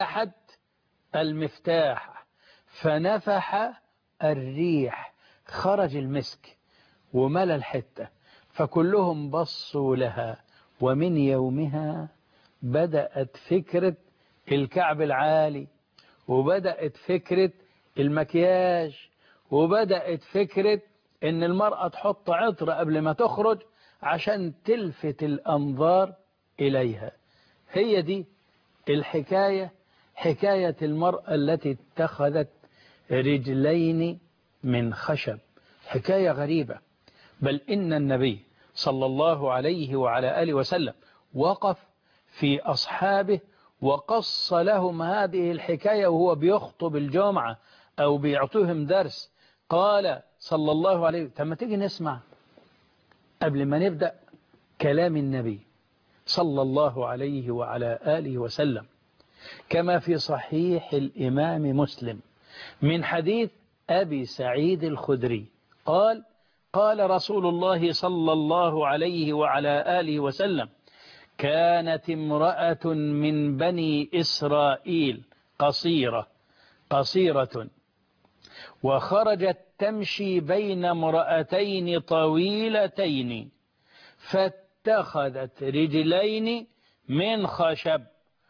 أحد المفتاح فنفح الريح خرج المسك وملى الحتة فكلهم بصوا لها ومن يومها بدأت فكرة الكعب العالي وبدأت فكرة المكياج وبدأت فكرة ان المرأة تحط عطر قبل ما تخرج عشان تلفت الأنظار إليها هي دي الحكاية حكاية المرأة التي اتخذت رجلين من خشب حكاية غريبة بل إن النبي صلى الله عليه وعلى آله وسلم وقف في أصحابه وقص لهم هذه الحكاية وهو بيخطب الجمعة أو بيعطوهم درس قال صلى الله عليه وسلم ما تيجي نسمع قبل ما نبدأ كلام النبي صلى الله عليه وعلى آله وسلم كما في صحيح الإمام مسلم من حديث أبي سعيد الخدري قال قال رسول الله صلى الله عليه وعلى آله وسلم كانت امرأة من بني إسرائيل قصيرة قصيرة وخرجت تمشي بين امرأتين طويلتين فاتخذت رجلين من خشب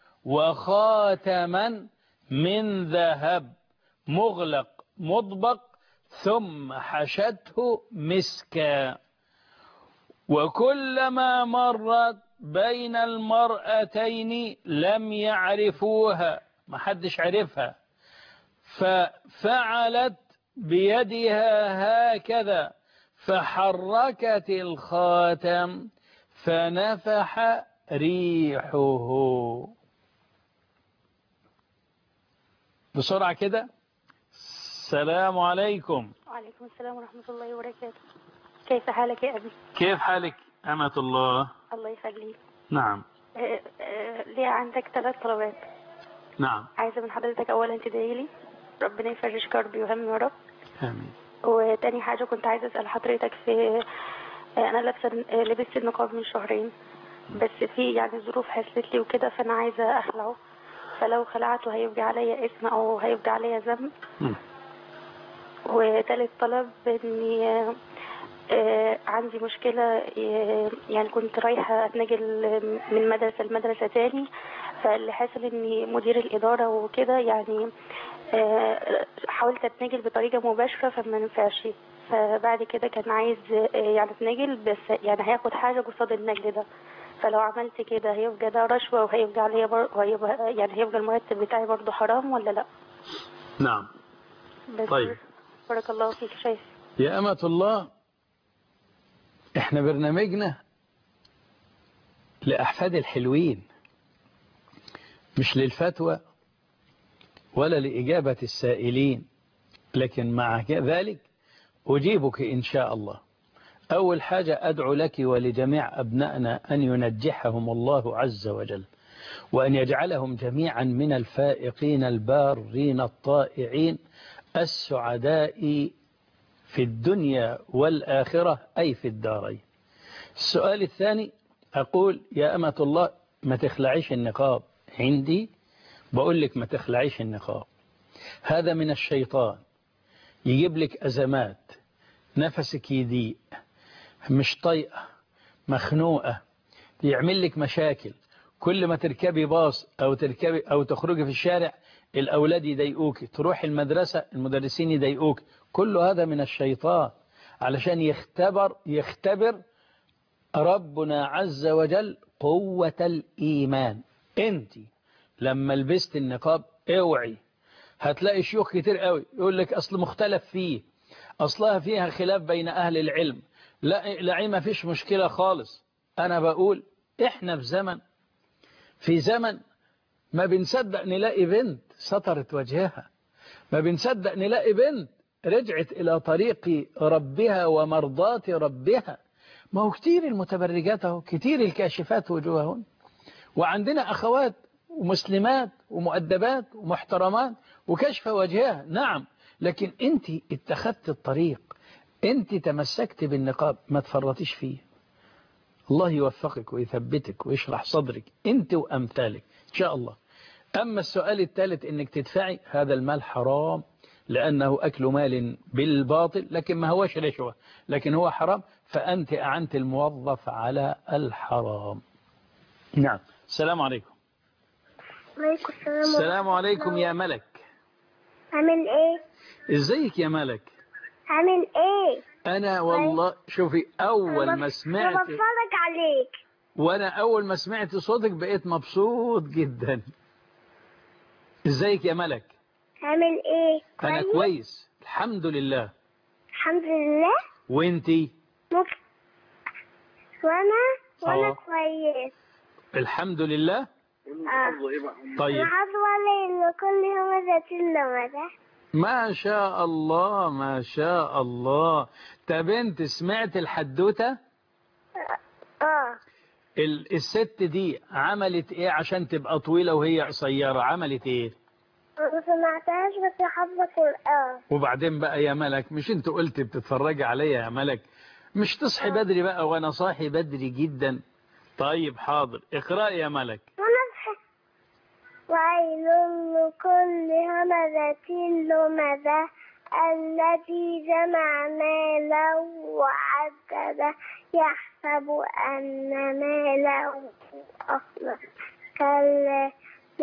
وخاتما من ذهب مغلق مطبق ثم حشته مسكا وكلما مرت بين المرأتين لم يعرفوها ما حدش عرفها ففعلت بيدها هكذا فحركت الخاتم فنفح ريحه بسرعة كده السلام عليكم وعليكم السلام ورحمة الله وبركاته كيف حالك يا أبي كيف حالك أمة الله الله يخليك نعم آه، آه، ليه عندك ثلاث طلبات نعم عايزة من حضرتك أولا تدعي لي ربنا يفرج كربي وهمي يا رب آمين وتاني حاجة كنت عايزة أسأل حضرتك في آه، أنا لابسة آه، لبست النقاب من شهرين بس في يعني ظروف حصلت لي وكده فأنا عايزة أخلعه فلو خلعته هيبقى عليا اسم أو هيبقى عليا ذنب مم. وتالت طلب اني آه، آه، عندي مشكلة آه، يعني كنت رايحة اتنقل من مدرسة لمدرسة تاني فاللي حصل ان مدير الإدارة وكده يعني آه، حاولت اتنقل بطريقة مباشرة فما نفعش فبعد كده كان عايز آه، يعني اتنقل بس يعني هياخد حاجة قصاد النقل ده فلو عملت كده هيبقى ده رشوة وهيبقى عليا بر... وهيبقى يعني هيبقى المرتب بتاعي برضه حرام ولا لا نعم بس طيب. بارك الله فيك شايف يا أمة الله احنا برنامجنا لأحفاد الحلوين مش للفتوى ولا لإجابة السائلين لكن مع ذلك أجيبك إن شاء الله أول حاجة أدعو لك ولجميع أبنائنا أن ينجحهم الله عز وجل وأن يجعلهم جميعا من الفائقين البارين الطائعين السعداء في الدنيا والآخرة أي في الدارين السؤال الثاني أقول يا أمة الله ما تخلعيش النقاب عندي بقول لك ما تخلعيش النقاب هذا من الشيطان يجيب لك أزمات نفسك يضيق مش طيقة مخنوقة يعمل لك مشاكل كل ما تركبي باص أو تركبي أو تخرجي في الشارع الأولاد يضايقوك تروح المدرسة المدرسين يضايقوك كل هذا من الشيطان علشان يختبر يختبر ربنا عز وجل قوة الإيمان انت لما لبست النقاب اوعي هتلاقي شيوخ كتير قوي يقول لك أصل مختلف فيه أصلها فيها خلاف بين أهل العلم لا لا ما فيش مشكلة خالص أنا بقول إحنا في زمن في زمن ما بنصدق نلاقي بنت سطرت وجهها ما بنصدق نلاقي بنت رجعت إلى طريق ربها ومرضات ربها ما هو كتير المتبرجات اهو كتير الكاشفات وجوههن وعندنا أخوات ومسلمات ومؤدبات ومحترمات وكشف وجهها نعم لكن انت اتخذت الطريق انت تمسكت بالنقاب ما تفرطيش فيه الله يوفقك ويثبتك ويشرح صدرك انت وأمثالك إن شاء الله أما السؤال الثالث إنك تدفعي هذا المال حرام لأنه أكل مال بالباطل لكن ما هوش رشوة لكن هو حرام فأنت أعنت الموظف على الحرام نعم السلام عليكم عليكم السلام السلام عليكم يا ملك عامل ايه؟ ازيك يا ملك عامل ايه؟ أنا والله شوفي أول أنا ما بت- سمعت أنا بتفرج عليك وأنا أول ما سمعت صوتك بقيت مبسوط جدا ازيك يا ملك عامل ايه؟ أنا كويس الحمد لله الحمد لله وانتي ممكن وانا وانا آه. كويس الحمد لله اه طيب انا حافظة ليل كل يوم ذات اللمدة ما شاء الله ما شاء الله طب انت سمعت الحدوتة اه ال- الست دي عملت ايه عشان تبقى طويلة وهي قصيرة عملت ايه ما سمعتهاش بس حافظة القرآن وبعدين بقى يا ملك مش انت قلت بتتفرجي عليا يا ملك مش تصحي بدري بقى وانا صاحي بدري جدا طيب حاضر اقرأي يا ملك وانا بح- ويل لكل همزة لمزة الذي جمع مالا وعدده يحسب أن ماله أخلص كلا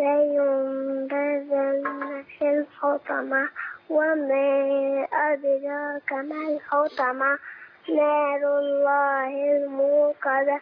لينبذن في الحطمة وما أدراك ما الحطمة نار الله الموقدة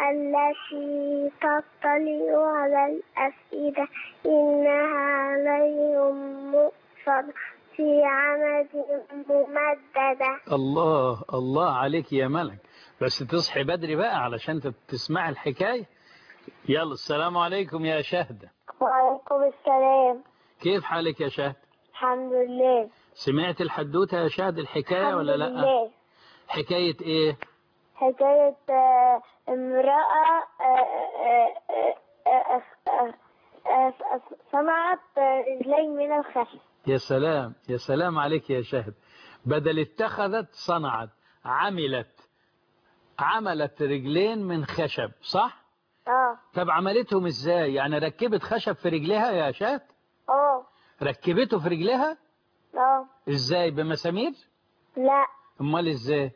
التي تطلع على الأفئدة إنها عليهم مؤصدة في عمد ممددة الله الله عليك يا ملك بس تصحي بدري بقى علشان تت- تسمعي الحكاية يلا السلام عليكم يا شهد وعليكم السلام كيف حالك يا شهد الحمد لله سمعت الحدوتة يا شهد الحكاية ولا لا لله حكاية ايه حكاية آه، امرأة آه، آه، آه، آه، آه، آه، صنعت آه، رجلين من الخشب يا سلام يا سلام عليك يا شهد بدل اتخذت صنعت عملت عملت رجلين من خشب صح اه طب عملتهم ازاي يعني ركبت خشب في رجلها يا شهد اه ركبته في رجلها اه ازاي بمسامير لا امال ازاي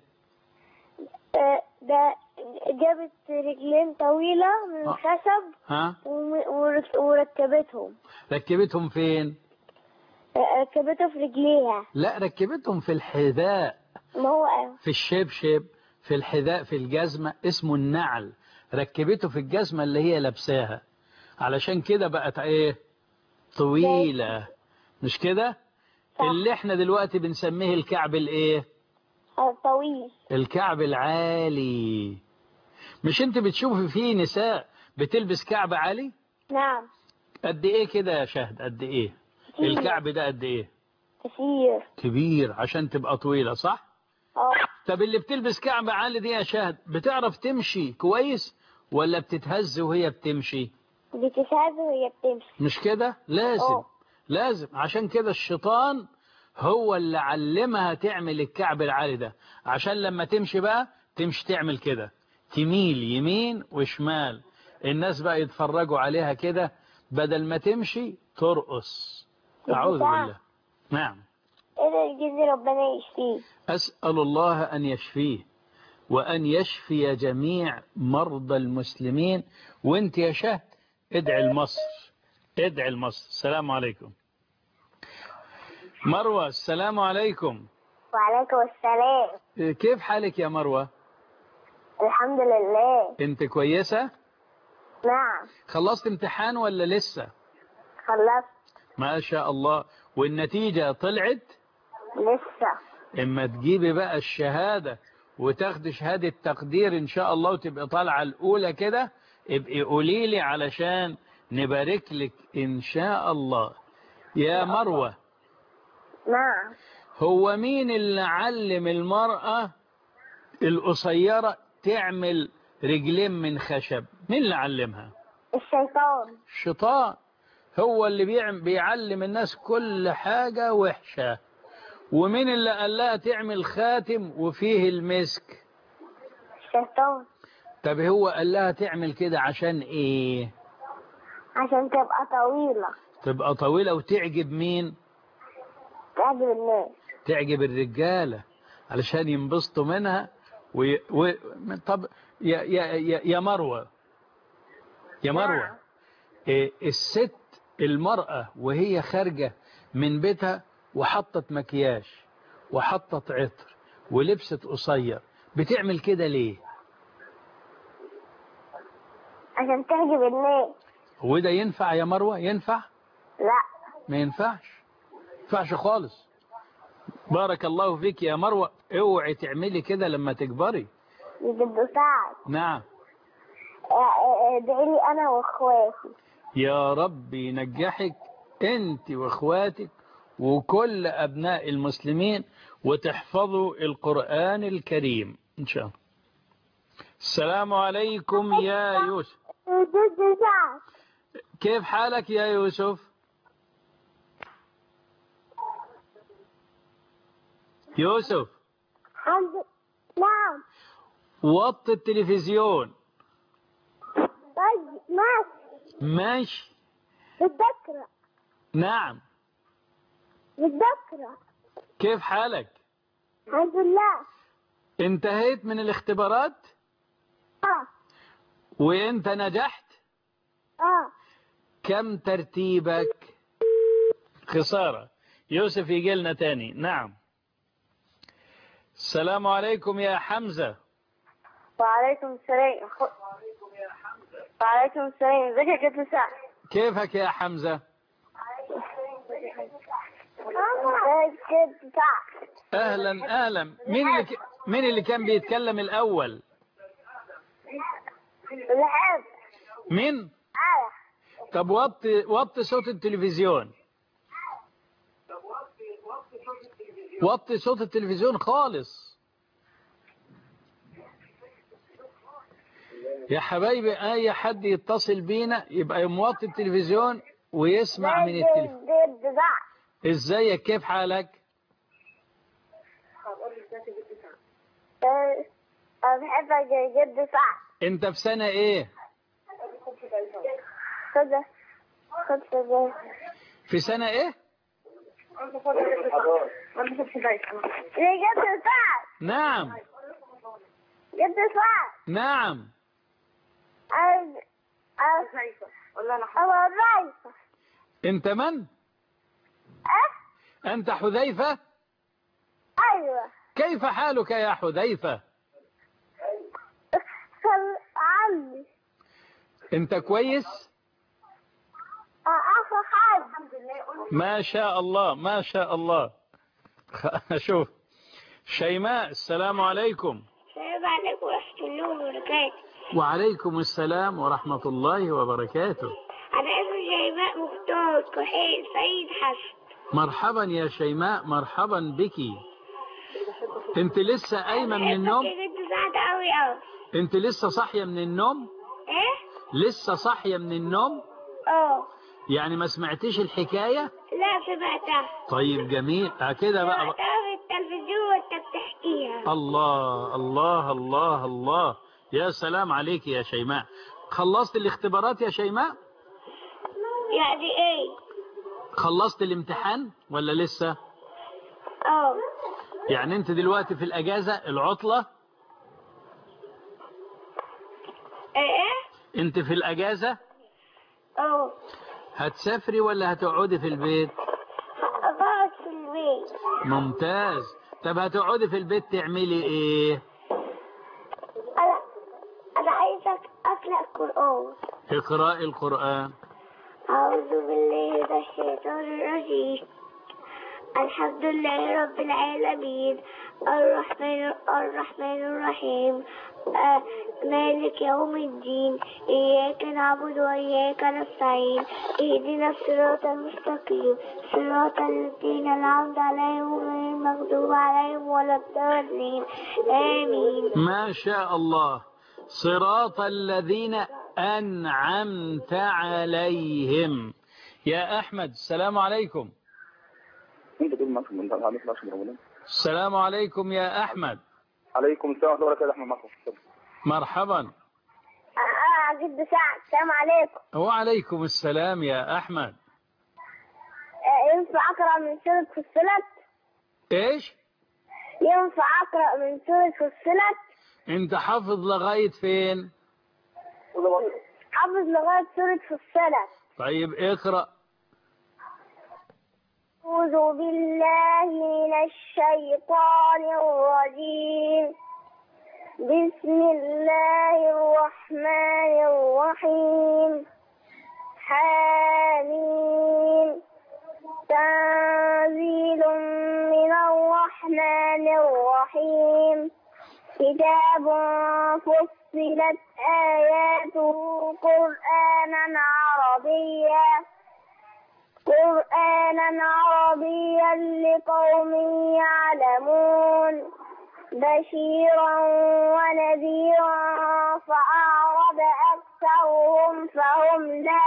آه، ده جابت رجلين طويلة من آه. خشب ها وم- ورك- وركبتهم ركبتهم فين آه، ركبتهم في رجليها لا ركبتهم في الحذاء ما هو في الشبشب في الحذاء في الجزمة اسمه النعل ركبته في الجزمة اللي هي لابساها علشان كده بقت ايه طويلة مش كده صح. اللي احنا دلوقتي بنسميه الكعب الايه آه، طويل الكعب العالي مش انت بتشوفي فيه نساء بتلبس كعب عالي نعم قد ايه كده يا شهد قد ايه كتير. الكعب ده قد ايه كثير كبير عشان تبقى طويلة صح اه طب اللي بتلبس كعب عالي دي يا شهد بتعرف تمشي كويس ولا بتتهز وهي بتمشي بتساعد وهي بتمشي مش كده لازم اه. لازم عشان كده الشيطان هو اللي علمها تعمل الكعب العالي ده عشان لما تمشي بقى تمشي تعمل كده تميل يمين وشمال الناس بقى يتفرجوا عليها كده بدل ما تمشي ترقص أعوذ البتاع. بالله نعم ايه الجن ربنا يشفيه أسأل الله أن يشفيه وأن يشفي جميع مرضى المسلمين وانت يا شهد ادعي لمصر ادعي لمصر السلام عليكم مروة السلام عليكم وعليكم السلام كيف حالك يا مروة الحمد لله انت كويسة نعم خلصت امتحان ولا لسه خلصت ما شاء الله والنتيجة طلعت لسه اما تجيبي بقى الشهادة وتاخدي شهادة تقدير ان شاء الله وتبقى طالعة الاولى كده ابقي قولي لي علشان نبارك لك ان شاء الله يا مروة نعم هو مين اللي علم المرأة القصيرة تعمل رجلين من خشب مين اللي علمها الشيطان الشيطان هو اللي بيعم- بيعلم الناس كل حاجة وحشة ومين اللي قال لها تعمل خاتم وفيه المسك الشيطان طب هو قال لها تعمل كده عشان ايه عشان تبقى طويلة تبقى طويلة وتعجب مين تعجب الناس تعجب الرجالة علشان ينبسطوا منها و... و... طب يا يا يا, يا مروة يا مروة نعم. إيه الست المرأة وهي خارجة من بيتها وحطت مكياج وحطت عطر ولبست قصير بتعمل كده ليه عشان تعجب الناس وده ينفع يا مروة ينفع لا ما ينفعش ينفعش خالص بارك الله فيك يا مروة اوعي تعملي كده لما تكبري يجدوا سعد نعم ادعي لي انا واخواتي يا رب ينجحك انت واخواتك وكل ابناء المسلمين وتحفظوا القرآن الكريم ان شاء الله السلام عليكم يا يوسف يجدوا سعد كيف حالك يا يوسف يوسف الحمد نعم وط التلفزيون طيب ماشي ماشي بالذكرى نعم بالذكرى كيف حالك الحمد لله انتهيت من الاختبارات اه وانت نجحت اه كم ترتيبك خسارة يوسف يجي لنا تاني نعم السلام عليكم يا حمزة وعليكم السلام وعليكم السلام ازيك يا كابتن سعد كيفك يا حمزة ازيك يا كابتن سعد اهلا اهلا مين اللي ك... مين اللي كان بيتكلم الاول الحب مين انا طب وطي وطي صوت التلفزيون وطي صوت التلفزيون خالص يا حبايبي اي حد يتصل بينا يبقى موطي التلفزيون ويسمع من التلفزيون جد سعد ازيك كيف حالك آه، انا بحبك يا جد سعد انت في سنة ايه خد خد خد في سنة ايه يا جد سعد نعم جد سعد نعم أنا أنا أنا الرئيسة انت من أه انت حذيفة أيوة كيف حالك يا حذيفة خل عمي انت كويس أخو حاج الحمد لله ما شاء الله ما شاء الله خ- شوف شيماء السلام عليكم السلام عليكم ورحمة الله وبركاته وعليكم السلام ورحمة الله وبركاته أنا اسمي شيماء مختار كحيل سعيد حسن مرحبا يا شيماء مرحبا بك انت لسه قايمة من النوم يا جد سعد أوي أوي انت لسه صاحية من النوم إيه؟ لسه صاحية من النوم أه يعني ما سمعتيش الحكاية لا سمعتها طيب جميل اه كده بقى, بقى سمعتها في التلفزيون وأنت بتحكيها الله الله الله الله يا سلام عليك يا شيماء خلصت الاختبارات يا شيماء يعني إيه؟ خلصت الامتحان ولا لسه أه يعني انت دلوقتي في الاجازة العطلة إيه؟ انت في الاجازة أه هتسافري ولا هتقعدي في البيت أقعد في البيت ممتاز طب هتقعدي في البيت تعملي ايه أنا أنا عايزك أقرأ القرآن اقرأي القرآن أعوذ بالله من الشيطان الرجيم الحمد لله رب العالمين الرحمن الرحمن الرحيم آه، مالك يوم الدين إياك نعبد وإياك نستعين اهدنا الصراط المستقيم صراط الذين أنعمت عليهم غير المغضوب عليهم ولا الضالين آمين ما شاء الله صراط الذين أنعمت عليهم يا أحمد السلام عليكم انت تقول معكم من هذا مثل عشان رمضان السلام عليكم يا أحمد عليكم السلام ورحمه الله وبركاته احمد معكم مرحبا على جد سعد السلام عليكم وعليكم السلام يا أحمد آه، ينفع أقرأ من سورة فصلت إيش ينفع أقرأ من سورة فصلت أنت حافظ لغاية فين حافظ لغاية سورة فصلت طيب اقرأ أعوذ بالله من الشيطان الرجيم بسم الله الرحمن الرحيم حميم تنزيل من الرحمن الرحيم كتاب فصلت آياته قرآنا عربيا قرآنا عربيا لقوم يعلمون بشيرا ونذيرا فأعرض أكثرهم فهم لا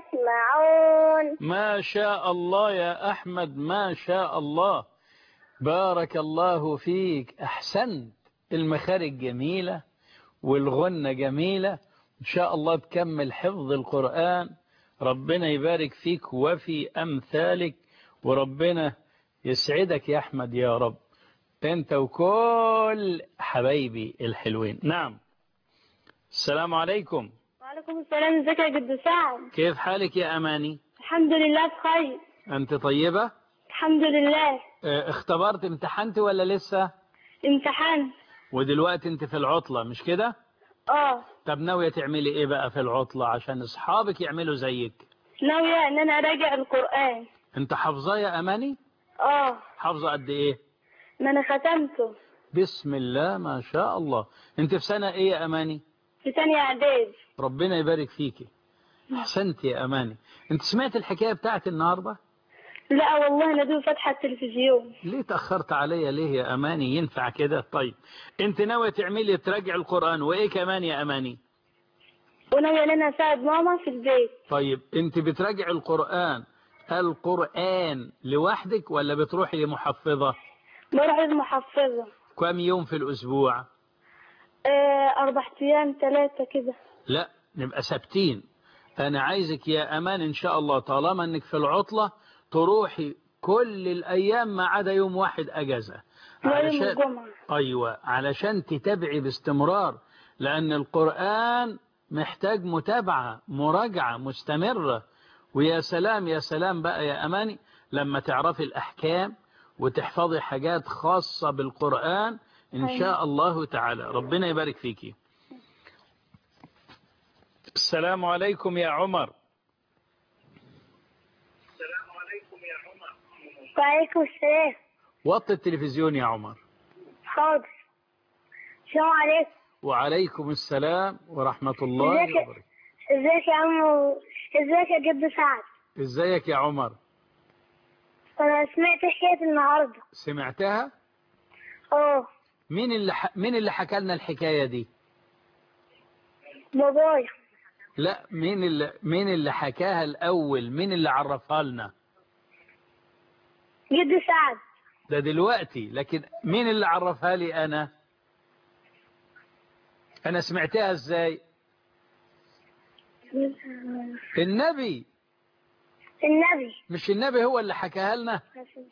يسمعون ما شاء الله يا أحمد ما شاء الله بارك الله فيك أحسنت المخارج جميلة والغنة جميلة إن شاء الله تكمل حفظ القرآن ربنا يبارك فيك وفي أمثالك وربنا يسعدك يا أحمد يا رب أنت وكل حبايبي الحلوين نعم السلام عليكم وعليكم السلام ازيك يا جد سعد كيف حالك يا أماني الحمد لله بخير أنت طيبة الحمد لله اه، اختبرت امتحنت ولا لسه امتحان ودلوقتي انت في العطلة مش كده اه طب ناوية تعملي ايه بقى في العطلة عشان اصحابك يعملوا زيك ناوية ان انا اراجع القرآن انت حافظاه يا اماني اه حافظة قد ايه ما انا ختمته بسم الله ما شاء الله انت في سنة ايه يا اماني في تانية اعداد ربنا يبارك فيكي احسنت يا اماني انت سمعت الحكاية بتاعت النهاردة لا والله انا دوب فاتحة التلفزيون ليه تأخرت عليا ليه يا اماني ينفع كده طيب انت ناوية تعملي تراجع القرآن وايه كمان يا اماني وناوية ان انا اساعد ماما في البيت طيب انت بتراجع القرآن القرآن لوحدك ولا بتروحي لمحفظة بروح المحفظة كم يوم في الأسبوع آه اربع ايام ثلاثة كده لا نبقى ثابتين أنا عايزك يا أمان إن شاء الله طالما أنك في العطلة تروحي كل الأيام ما عدا يوم واحد أجازة ويوم الجمعة أيوة علشان تتابعي باستمرار لأن القرآن محتاج متابعة مراجعة مستمرة ويا سلام يا سلام بقى يا أماني لما تعرفي الأحكام وتحفظي حاجات خاصة بالقرآن إن أيوة. شاء الله تعالى ربنا يبارك فيكي السلام عليكم يا عمر وعليكم السلام وطي التلفزيون يا عمر حاضر السلام عليكم وعليكم السلام ورحمة الله ازيك يا- وبركاته ازيك يا عمو ازيك يا جد سعد ازيك يا عمر انا سمعت حكاية النهاردة سمعتها اه مين اللي ح... مين اللي حكى لنا الحكاية دي بابايا لا مين اللي مين اللي حكاها الأول مين اللي عرفها لنا جد سعد ده دلوقتي لكن مين اللي عرفها لي أنا أنا سمعتها إزاي النبي النبي مش النبي هو اللي حكاها لنا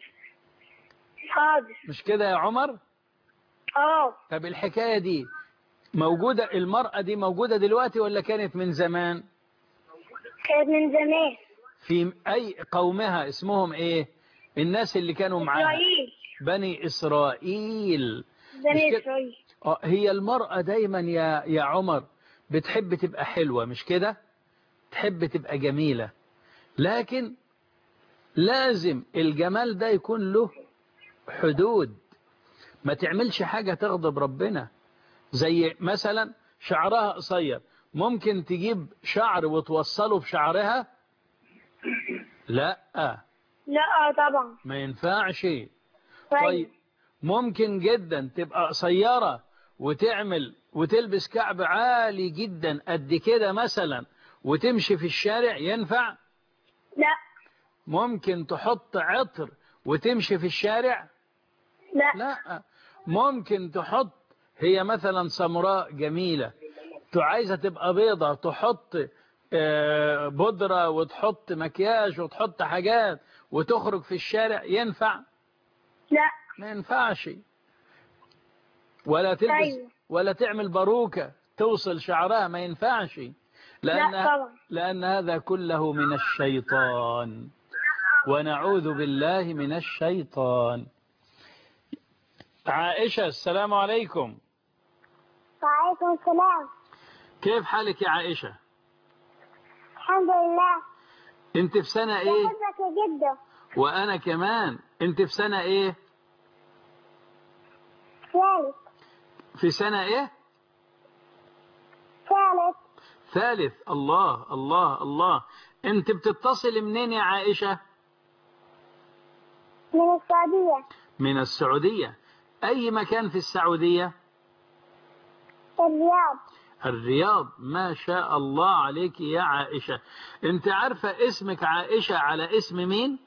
حاضر مش كده يا عمر اه طب الحكاية دي موجودة المرأة دي موجودة دلوقتي ولا كانت من زمان كانت من زمان في أي قومها اسمهم إيه الناس اللي كانوا معاها اسرائيل بني إسرائيل مش بني كده؟ اسرائيل آه، هي المرأة دايما يا يا عمر بتحب تبقى حلوة مش كده تحب تبقى جميلة لكن لازم الجمال ده يكون له حدود ما تعملش حاجة تغضب ربنا زي مثلا شعرها قصير ممكن تجيب شعر وتوصله بشعرها لا لا طبعا ما ينفعش طيب طيب ممكن جدا تبقى قصيرة وتعمل وتلبس كعب عالي جدا قد كده مثلا وتمشي في الشارع ينفع لا ممكن تحط عطر وتمشي في الشارع لا لا ممكن تحط هي مثلا سمراء جميلة تو عايزة تبقى بيضة تحط آه، بودرة وتحط مكياج وتحط حاجات وتخرج في الشارع ينفع لا ما ينفعش ولا تلبس أيوة. ولا تعمل باروكة توصل شعرها ما ينفعش لأن, لا طبعا. لأن هذا كله من الشيطان ونعوذ بالله من الشيطان عائشة السلام عليكم وعليكم السلام كيف حالك يا عائشة الحمد لله انت في سنة ايه بحبك يا جدو وانا كمان انت في سنة ايه ثالث في سنة ايه ثالث ثالث الله الله الله انت بتتصل منين يا عائشة من السعودية من السعودية اي مكان في السعودية الرياض الرياض ما شاء الله عليك يا عائشة انت عارفة اسمك عائشة على اسم مين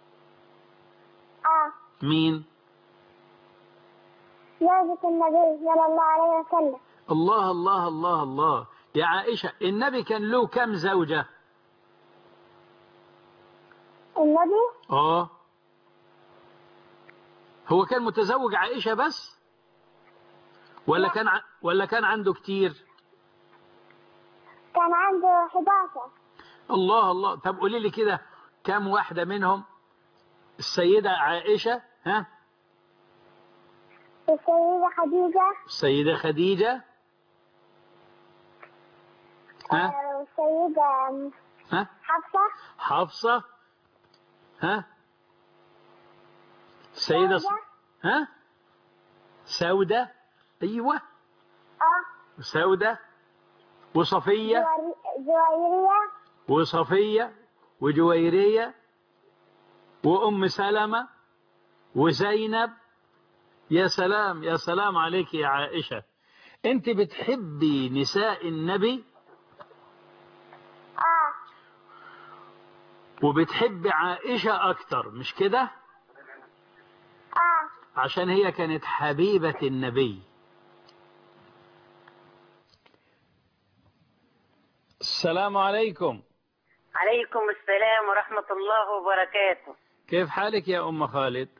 اه مين زوجة النبي صلى الله عليه وسلم الله الله الله الله يا عائشة النبي كان له كم زوجة النبي اه هو كان متزوج عائشة بس ولا لا. كان ع... ولا كان عنده كتير كان عنده 11 الله الله طب قولي لي كده كم واحدة منهم السيدة عائشة ها السيدة خديجة السيدة خديجة ها آه، والسيدة ها حفصة حفصة ها السيدة ص- سودة. ها سودة أيوة اه سودة وصفية جواري- جويرية وصفية وجويرية وأم سلمة وزينب يا سلام يا سلام عليك يا عائشة أنت بتحبي نساء النبي اه وبتحبي عائشة أكتر مش كده اه عشان هي كانت حبيبة النبي السلام عليكم عليكم السلام ورحمة الله وبركاته كيف حالك يا أم خالد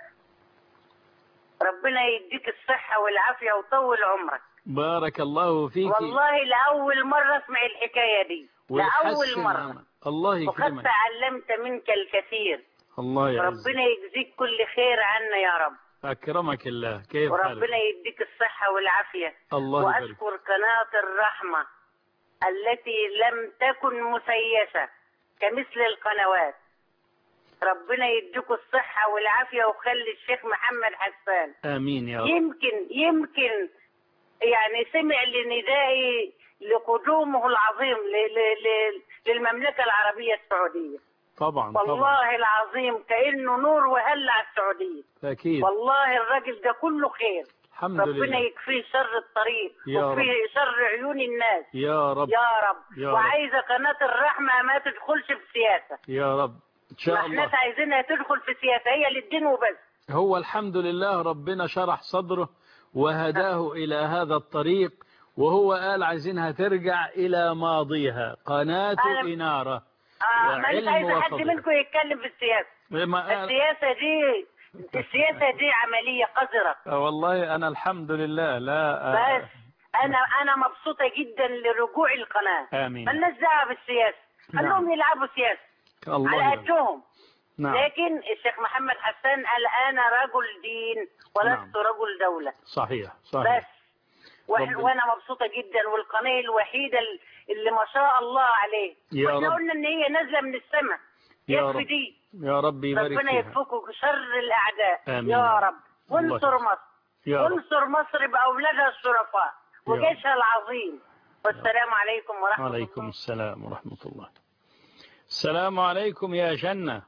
ربنا يديك الصحة والعافية وطول عمرك بارك الله فيك والله لأول مرة اسمع الحكاية دي لأول ويحسن مرة عمل. الله وقد يكرمك تعلمت منك الكثير الله يعزك ربنا يجزيك كل خير عنا يا رب أكرمك الله كيف وربنا حالك يديك الصحة والعافية الله يبارك وأشكر قناة الرحمة التي لم تكن مسيسة كمثل القنوات ربنا يديكوا الصحة والعافية وخلي الشيخ محمد حسان آمين يا رب يمكن يمكن يعني سمع لندائي لقدومه العظيم ل- ل- ل- للمملكة العربية السعودية طبعا طبعا والله العظيم كأنه نور وهلع السعودية أكيد والله الراجل ده كله خير الحمد ربنا لله يكفيه شر الطريق يا ويكفيه شر عيون الناس يا رب يا رب يا رب. وعايزة قناة الرحمة ما تدخلش في السياسة يا رب إن شاء ما احناش الله عايزينها تدخل في السياسة هي للدين وبس هو الحمد لله ربنا شرح صدره وهداه إلى هذا الطريق وهو قال عايزينها ترجع إلى ماضيها قناة أنا- إنارة آه مانيش وعلم عايزة حد وفضل. منكم يتكلم في السياسة ما قال السياسة دي السياسة دي عملية قذرة والله أنا الحمد لله لا بس انا انا مبسوطة جدا لرجوع القناة آمين مالناش دعوة بالسياسة نعم. خلوهم يلعبوا سياسة الله على يبارك. قدهم نعم لكن الشيخ محمد حسان قال انا رجل دين ولست نعم. رجل دولة صحيح بس صحيح وإح- ربنا- وانا مبسوطة جدا والقناة الوحيدة ال- اللي ما شاء الله عليه يا واحنا رب. قلنا ان هي نازلة من السماء يا يكفي رب. دي يا رب يبارك ربنا فيها يكفكوا شر الاعداء آمين. يا رب الله وانصر يكفيك. مصر يا رب وانصر مصر باولادها الشرفاء يا وجيشها العظيم والسلام عليكم ورحمة وعليكم الله السلام ورحمة الله السلام عليكم يا جنة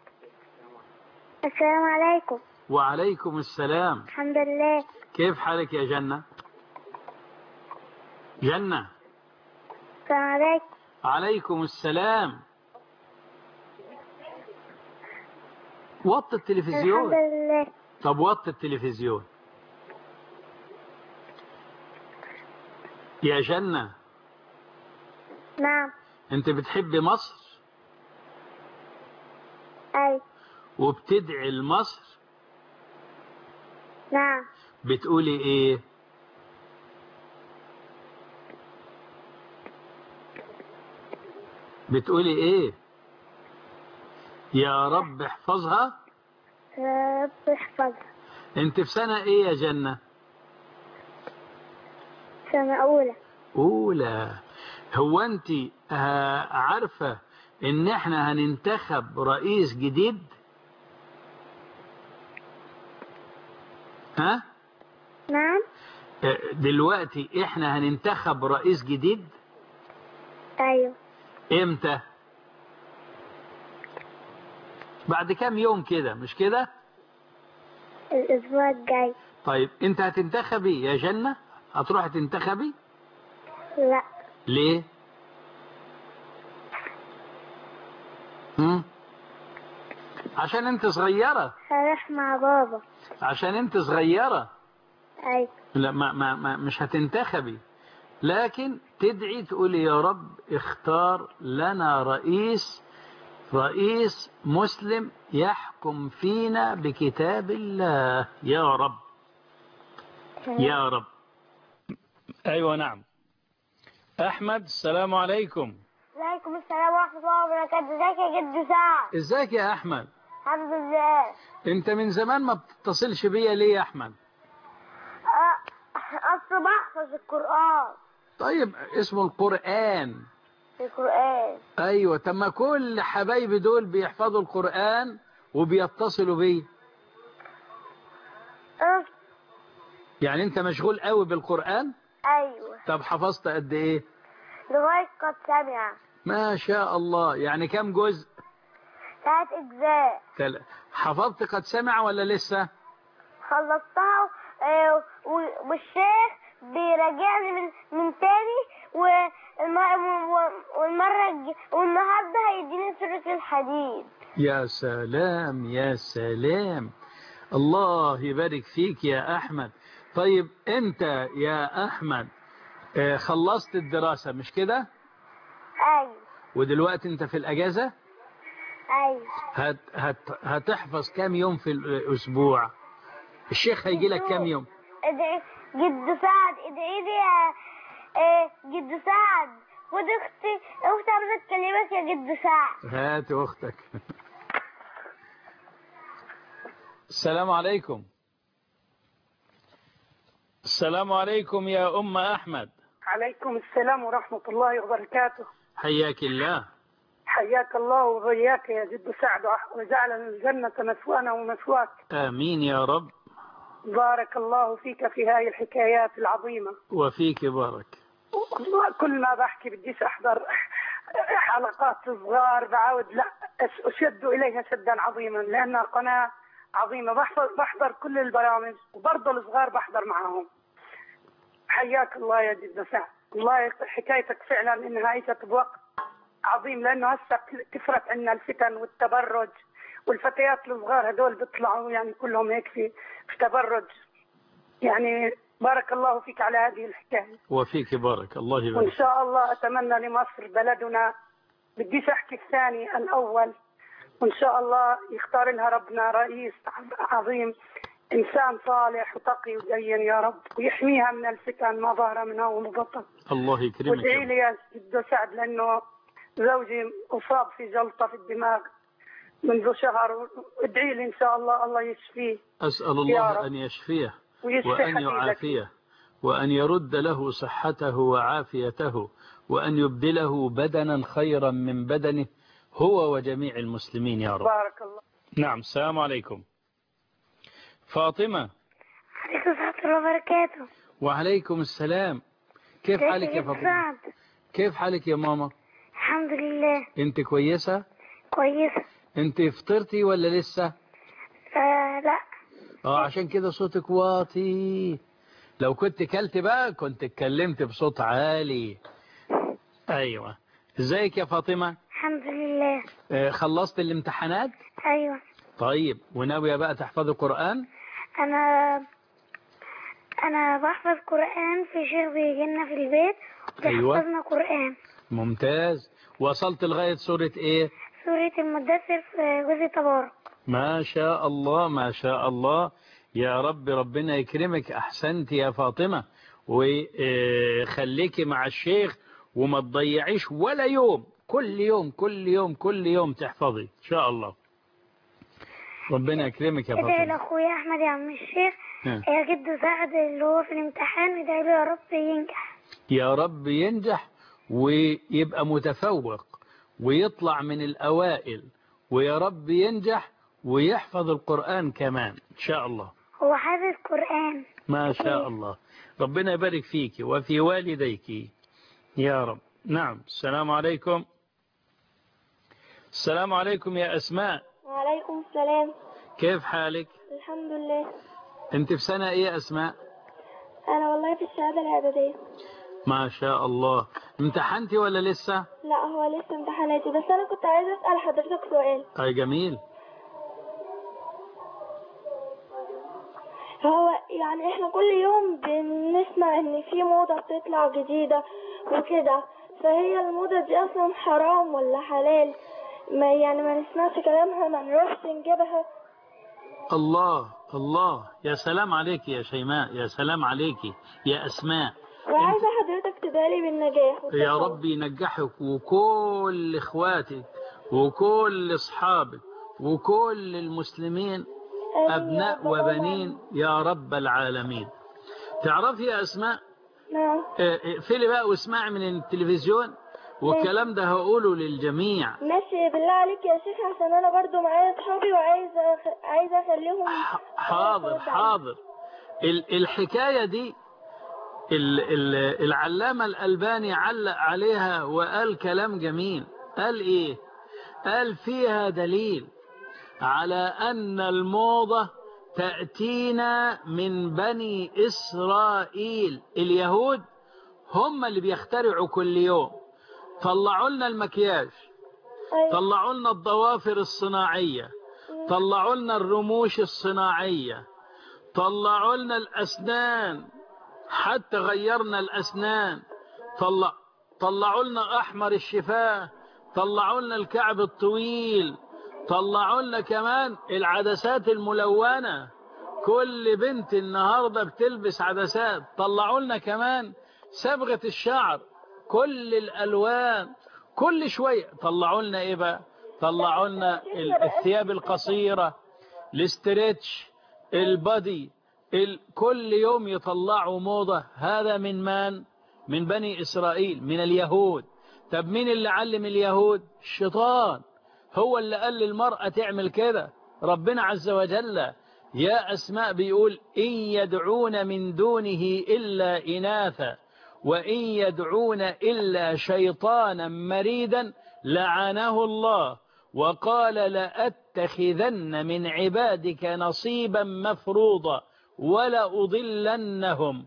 السلام عليكم وعليكم السلام الحمد لله كيف حالك يا جنة جنة السلام عليكم عليكم السلام وطي الحمد التلفزيون لله طب وطي التلفزيون يا جنة نعم انت بتحبي مصر أي وبتدعي لمصر نعم بتقولي ايه بتقولي ايه يا رب احفظها رب احفظها انت في سنة ايه يا جنة سنة أولى اولى هو انت آه، عارفة ان احنا هننتخب رئيس جديد ها نعم آه، دلوقتي احنا هننتخب رئيس جديد أيوه امتى بعد كام يوم كده مش كده الأسبوع الجاي طيب انت هتنتخبي يا جنة هتروحي تنتخبي لا ليه هم؟ عشان انت صغيرة هروح مع بابا عشان انت صغيرة أيوه لا ما ما ما مش هتنتخبي لكن تدعي تقولي يا رب اختار لنا رئيس رئيس مسلم يحكم فينا بكتاب الله يا رب يا رب ايوه نعم احمد السلام عليكم عليكم السلام ورحمة الله وبركاته ازيك يا جد سعد ازيك يا احمد الحمد لله انت من زمان ما بتتصلش بيا ليه يا احمد أ- أصل بحفظ القرآن طيب اسمه القرآن القرآن ايوه طب ما كل حبايبي دول بيحفظوا القرآن وبيتصلوا بيا أه، يعني انت مشغول قوي بالقرآن أيوه طب حفظت قد ايه لغاية قد سمع ما شاء الله يعني كم جزء ثلاث أجزاء تل... حفظت قد سمع ولا لسه خلصتها آه، و- والشيخ بيراجعني من من تاني والم- و- والمرة الج- والنهارده هيديني سورة الحديد يا سلام يا سلام الله يبارك فيك يا أحمد طيب أنت يا أحمد آه، خلصت الدراسة مش كده أيوه ودلوقتي أنت في الأجازة أيوه هت هت هتحفظ كام يوم في الأسبوع الشيخ هيجي لك كام يوم ادعي جد سعد ادعي لي يا آه، جد سعد خد اختي اختي عاوزة تكلمك يا جد سعد هات أختك السلام عليكم السلام عليكم يا أم أحمد عليكم السلام ورحمة الله وبركاته حياك الله حياك الله وبياك يا جد سعد وجعل الجنة مثوانا ومثواك آمين يا رب بارك الله فيك في هذه الحكايات العظيمة وفيك بارك كل ما بحكي بديش أحضر حلقات صغار بعود لا أش- أشد إليها شدا عظيما لأنها قناة عظيمة بحضر, بحضر كل البرامج وبرضه الصغار بحضر معهم حياك الله يا جد سعد الله حكايتك فعلا انها عيشت بوقت عظيم لانه هسه كثرت عندنا الفتن والتبرج والفتيات الصغار هدول بيطلعوا يعني كلهم هيك في في تبرج يعني بارك الله فيك على هذه الحكايه وفيك بارك الله وان يبارك شاء الله اتمنى لمصر بلدنا بديش احكي الثاني الاول وان شاء الله يختار لها ربنا رئيس عظيم انسان صالح وتقي ودين يا رب ويحميها من الفتن ما ظهر منها وما بطن الله يكرمك وادعي يا لي يا جدو سعد لانه زوجي اصاب في جلطه في الدماغ منذ شهر وادعي لي ان شاء الله الله يشفيه أسأل يا الله رب. أن يشفيه ويشفي وأن حبيبك يعافيه وأن يرد له صحته وعافيته وأن يبدله بدنا خيرا من بدنه هو وجميع المسلمين يا رب بارك الله نعم السلام عليكم فاطمة عليكم ورحمة الله وبركاته وعليكم السلام كيف ازيك حالك يا جد فاطمة سعد كيف حالك يا ماما الحمد لله انت كويسة كويسة انت فطرتي ولا لسه آه لا اه عشان كده صوتك واطي لو كنت كلت بقى كنت اتكلمت بصوت عالي ايوه ازيك يا فاطمة الحمد لله آه، خلصت الامتحانات ايوه طيب وناوية بقى تحفظي قرآن انا أنا بحفظ قرآن في شيخ بيجي لنا في البيت أيوة. وبيحفظنا قرآن ممتاز وصلت لغاية سورة ايه سورة المدثر في جزء تبارك ما شاء الله ما شاء الله يا رب ربنا يكرمك أحسنت يا فاطمة وخليكي مع الشيخ وما تضيعيش ولا يوم كل يوم كل يوم كل يوم تحفظي إن شاء الله ربنا يكرمك يا ادعي فاطمة لأخويا أحمد يا عم الشيخ ها. يا جده سعد اللي هو في الامتحان ادعي له يا رب ينجح يا رب ينجح ويبقى متفوق ويطلع من الأوائل ويا رب ينجح ويحفظ القرآن كمان إن شاء الله هو حافظ قرآن ما شاء الله ربنا يبارك فيك وفي والديك يا رب نعم السلام عليكم السلام عليكم يا أسماء وعليكم السلام كيف حالك الحمد لله انت في سنة ايه يا أسماء أنا والله في الشهادة الإعدادية ما شاء الله امتحنتي ولا لسه لا هو لسه امتحاناتي بس أنا كنت عايزة أسأل حضرتك سؤال اي جميل هو يعني احنا كل يوم بنسمع ان في موضة بتطلع جديدة وكده فهي الموضة دي اصلا حرام ولا حلال ما يعني ما نسمعش كلامها ما نروحش نجيبها الله الله يا سلام عليك يا شيماء يا سلام عليك يا أسماء وعايزة حضرتك تدعيلي بالنجاح يا والتفوق. رب ينجحك وكل اخواتك وكل اصحابك وكل المسلمين آمين يا ابناء رب وبنين يا رب العالمين تعرفي يا اسماء نعم اه، اقفلي بقى واسمعي من التلفزيون والكلام ده هقوله للجميع ماشي بالله عليك يا شيخ عشان انا برضو معايا اصحابي وعايزة أخ- عايزة اخليهم ح- حاضر حاضر ال- الحكاية دي ال- ال- العلامة الألباني علق عليها وقال كلام جميل قال إيه قال فيها دليل على أن الموضة تأتينا من بني إسرائيل اليهود هم اللي بيخترعوا كل يوم طلعوا لنا المكياج أيوة. طلعوا لنا الضوافر الصناعية طلعوا لنا الرموش الصناعية طلعوا لنا الأسنان حتى غيرنا الأسنان طلع طلعوا لنا أحمر الشفاه طلعوا لنا الكعب الطويل طلعوا لنا كمان العدسات الملونة كل بنت النهاردة بتلبس عدسات طلعوا لنا كمان صبغة الشعر كل الألوان كل شوية طلعوا لنا إيه بقى طلعوا لنا ال- الثياب القصيرة الاسترتش البادي ال- كل يوم يطلعوا موضة هذا من من من بني إسرائيل من اليهود طب مين اللي علم اليهود الشيطان هو اللي قال للمرأة تعمل كده ربنا عز وجل يا أسماء بيقول إن يدعون من دونه إلا إناثا وإن يدعون إلا شيطانا مريدا لعنه الله وقال لأتخذن من عبادك نصيبا مفروضا ولأضلنهم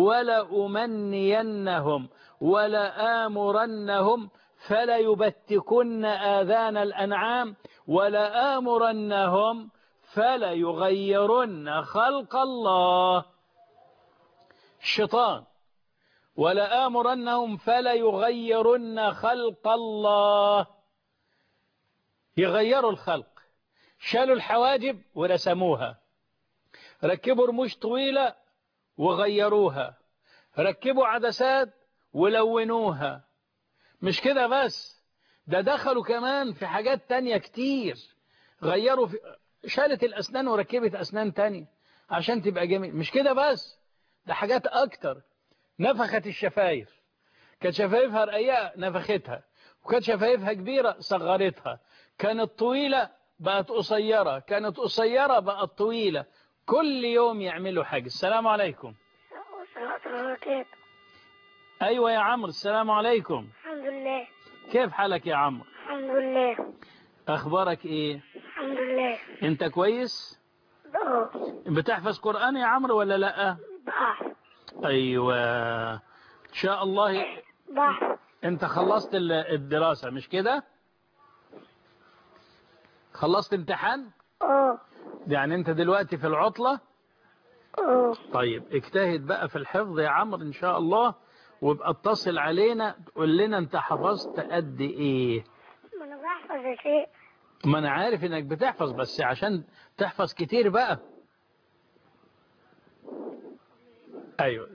ولأمنينهم ولآمرنهم فليبتكن آذان الأنعام ولآمرنهم فليغيرن خلق الله الشيطان ولآمرنهم فليغيرن خلق الله يغيروا الخلق شالوا الحواجب ورسموها ركبوا رموش طويلة وغيروها ركبوا عدسات ولونوها مش كده بس ده دخلوا كمان في حاجات تانية كتير غيروا في شالت الأسنان وركبت أسنان تانية عشان تبقى جميل مش كده بس ده حاجات أكتر نفخت الشفايف كانت شفايفها رقيقة نفختها وكانت شفايفها كبيرة صغرتها كانت طويلة بقت قصيرة كانت قصيرة بقت طويلة كل يوم يعملوا حاجة السلام عليكم أيوة يا عمرو السلام عليكم الحمد لله كيف حالك يا عمرو الحمد لله أخبارك إيه الحمد لله أنت كويس اه بتحفظ قرآن يا عمرو ولا لأ بحر أيوة إن شاء الله بحر أنت خلصت ال- الدراسة مش كده خلصت امتحان اه يعني أنت دلوقتي في العطلة اه طيب اجتهد بقى في الحفظ يا عمرو ان شاء الله وابقى اتصل علينا تقول لنا انت حفظت قد ايه ما انا بحفظ يا شيخ ما انا عارف انك بتحفظ بس عشان تحفظ كتير بقى ايوه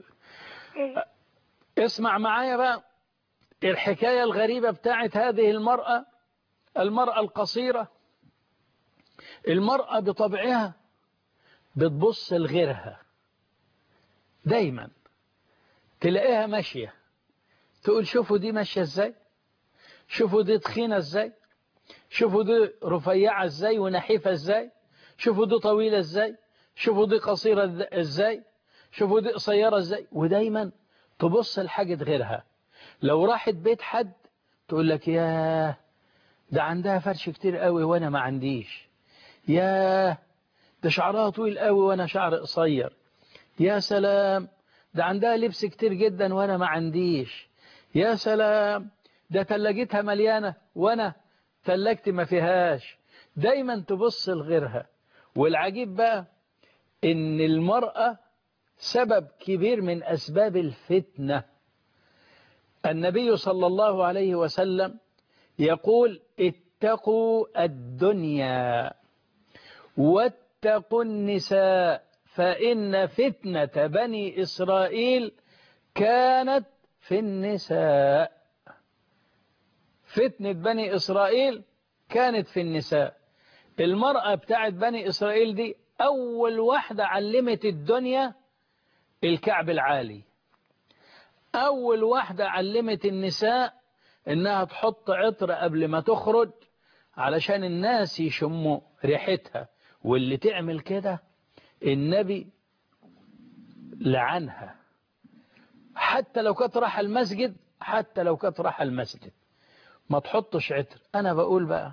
اسمع معايا بقى الحكاية الغريبة بتاعت هذه المرأة المرأة القصيرة المرأة بطبعها بتبص لغيرها دايما تلاقيها ماشية تقول شوفوا دي ماشية ازاي شوفوا دي تخينة ازاي شوفوا دي رفيعة ازاي ونحيفة ازاي شوفوا دي طويلة ازاي شوفوا دي قصيرة ازاي شوفوا دي قصيرة ازاي ودايما تبص لحاجة غيرها لو راحت بيت حد تقول لك ياه ده عندها فرش كتير قوي وانا ما عنديش ياه ده شعرها طويل قوي وانا شعر قصير يا سلام ده عندها لبس كتير جدا وانا ما عنديش يا سلام ده تلاجتها مليانة وانا تلاجتي ما فيهاش دايما تبص لغيرها والعجيب بقى ان المرأة سبب كبير من اسباب الفتنة النبي صلى الله عليه وسلم يقول اتقوا الدنيا واتقوا النساء فإن فتنة بني إسرائيل كانت في النساء فتنة بني إسرائيل كانت في النساء المرأة بتاعت بني إسرائيل دي أول واحدة علمت الدنيا الكعب العالي أول واحدة علمت النساء إنها تحط عطر قبل ما تخرج علشان الناس يشموا ريحتها واللي تعمل كده النبي لعنها حتى لو كانت راح المسجد حتى لو كانت راح المسجد ما تحطش عطر أنا بقول بقى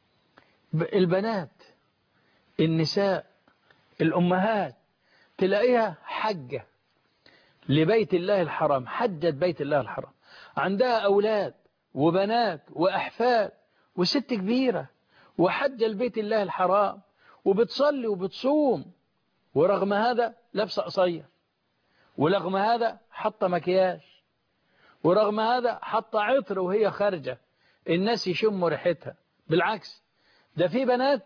البنات النساء الأمهات تلاقيها حجة لبيت الله الحرام حجت بيت الله الحرام عندها أولاد وبنات وأحفاد وست كبيرة وحج البيت الله الحرام وبتصلي وبتصوم ورغم هذا لابسه قصير ورغم هذا حط مكياج ورغم هذا حط عطر وهي خارجة الناس يشموا ريحتها بالعكس ده في بنات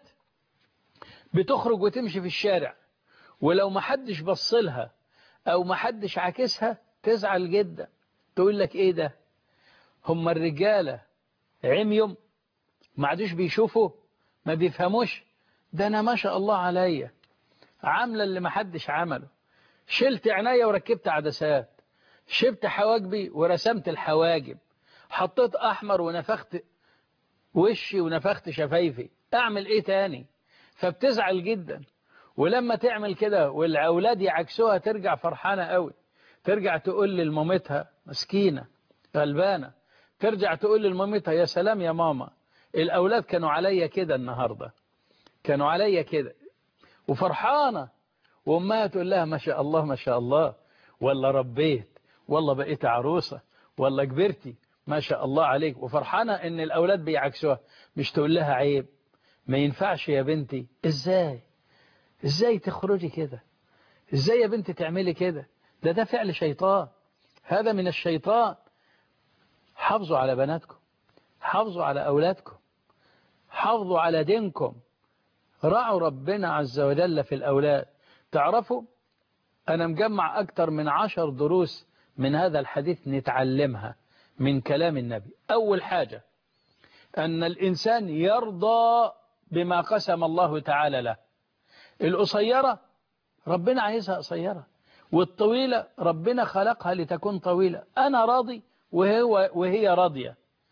بتخرج وتمشي في الشارع ولو ما حدش بصلها او ما حدش عاكسها تزعل جدا تقول لك ايه ده هم الرجالة عميهم ما عادوش بيشوفوا ما بيفهموش ده انا ما شاء الله عليا عاملة اللي ما حدش عمله شلت عناية وركبت عدسات شبت حواجبي ورسمت الحواجب حطيت احمر ونفخت وشي ونفخت شفايفي اعمل ايه تاني فبتزعل جدا ولما تعمل كده والأولاد يعكسوها ترجع فرحانة قوي ترجع تقول لمامتها مسكينة غلبانة ترجع تقول لمامتها يا سلام يا ماما الأولاد كانوا عليا كده النهاردة كانوا عليا كده وفرحانة وأمها تقول لها ما شاء الله ما شاء الله والله ربيت والله بقيت عروسة والله كبرتي ما شاء الله عليك وفرحانة ان الأولاد بيعكسوها مش تقول لها عيب ما ينفعش يا بنتي ازاي ازاي تخرجي كده ازاي يا بنتي تعملي كده ده ده فعل شيطان هذا من الشيطان حافظوا على بناتكم حافظوا على أولادكم حافظوا على دينكم رعوا ربنا عز وجل في الأولاد تعرفوا أنا مجمع أكتر من عشر دروس من هذا الحديث نتعلمها من كلام النبي أول حاجة أن الإنسان يرضى بما قسم الله تعالى له القصيرة ربنا عايزها قصيرة والطويلة ربنا خلقها لتكون طويلة أنا راضي وهي, وهي راضية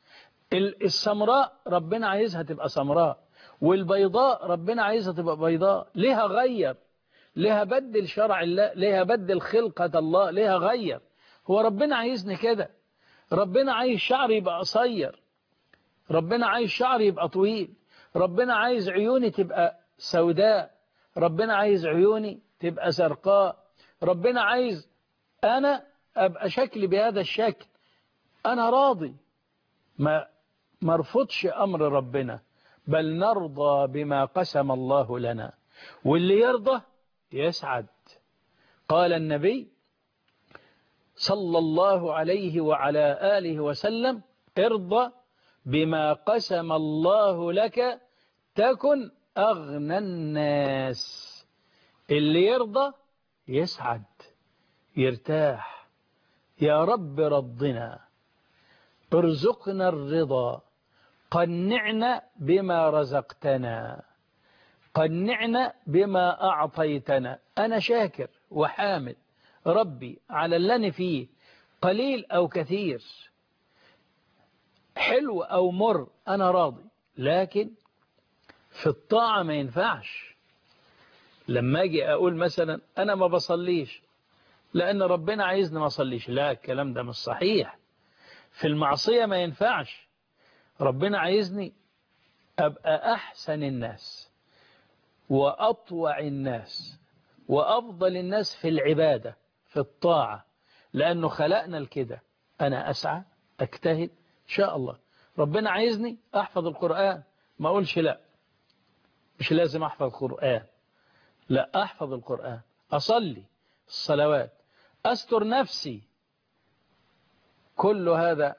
السمراء ربنا عايزها تبقى سمراء والبيضاء ربنا عايزها تبقى بيضاء ليها غير ليها بدل شرع الله ليها بدل خلقة الله ليها غير هو ربنا عايزني كده ربنا عايز شعري يبقى قصير ربنا عايز شعري يبقى طويل ربنا عايز عيوني تبقى سوداء ربنا عايز عيوني تبقى زرقاء ربنا عايز أنا أبقى شكلي بهذا الشكل أنا راضي ما مرفضش أمر ربنا بل نرضى بما قسم الله لنا واللي يرضى يسعد قال النبي صلى الله عليه وعلى آله وسلم ارضى بما قسم الله لك تكن أغنى الناس اللي يرضى يسعد يرتاح يا رب رضنا ارزقنا الرضا قنعنا بما رزقتنا قنعنا بما أعطيتنا أنا شاكر وحامد ربي على اللي فيه قليل أو كثير حلو أو مر أنا راضي لكن في الطاعة ما ينفعش لما أجي أقول مثلا أنا ما بصليش لأن ربنا عايزني ما أصليش لا الكلام ده مش صحيح في المعصية ما ينفعش ربنا عايزني أبقى أحسن الناس وأطوع الناس وأفضل الناس في العبادة في الطاعة لأنه خلقنا الكده أنا أسعى أجتهد إن شاء الله ربنا عايزني أحفظ القرآن ما أقولش لا مش لازم أحفظ القرآن لا أحفظ القرآن أصلي الصلوات أستر نفسي كل هذا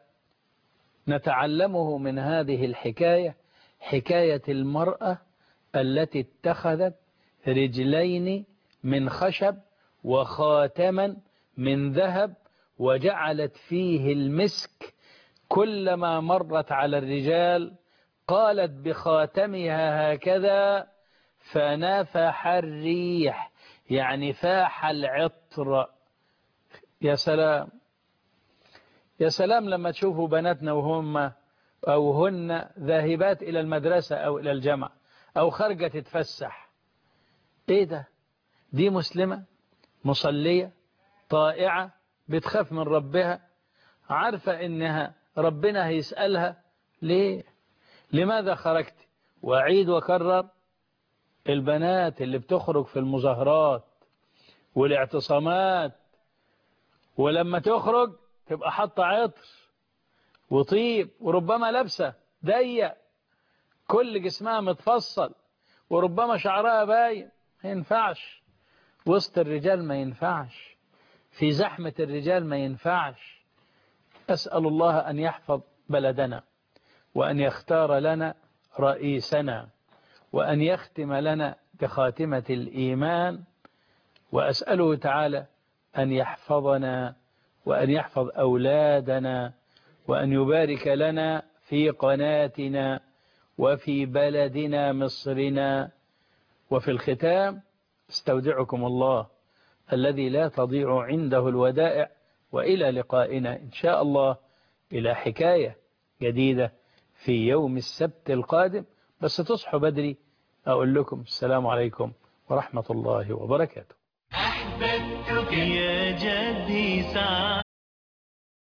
نتعلمه من هذه الحكاية حكاية المرأة التي اتخذت رجلين من خشب وخاتما من ذهب وجعلت فيه المسك كلما مرت على الرجال قالت بخاتمها هكذا فنفح الريح يعني فاح العطر يا سلام يا سلام لما تشوفوا بناتنا وهم أو هن ذاهبات إلى المدرسة أو إلى الجامعة أو خارجة تتفسح إيه ده دي مسلمة مصلية طائعة بتخاف من ربها عارفة إنها ربنا هيسألها ليه لماذا خرجت وأعيد وكرر البنات اللي بتخرج في المظاهرات والاعتصامات ولما تخرج تبقى حاطة عطر وطيب وربما لابسة ضيق كل جسمها متفصل وربما شعرها باين ما ينفعش وسط الرجال ما ينفعش في زحمة الرجال ما ينفعش أسأل الله أن يحفظ بلدنا وأن يختار لنا رئيسنا وأن يختم لنا بخاتمة الإيمان وأسأله تعالى أن يحفظنا وأن يحفظ أولادنا وأن يبارك لنا في قناتنا وفي بلدنا مصرنا وفي الختام استودعكم الله الذي لا تضيع عنده الودائع وإلى لقائنا إن شاء الله إلى حكاية جديدة في يوم السبت القادم بس تصحوا بدري أقول لكم السلام عليكم ورحمة الله وبركاته أحببتك يا جدي ساعة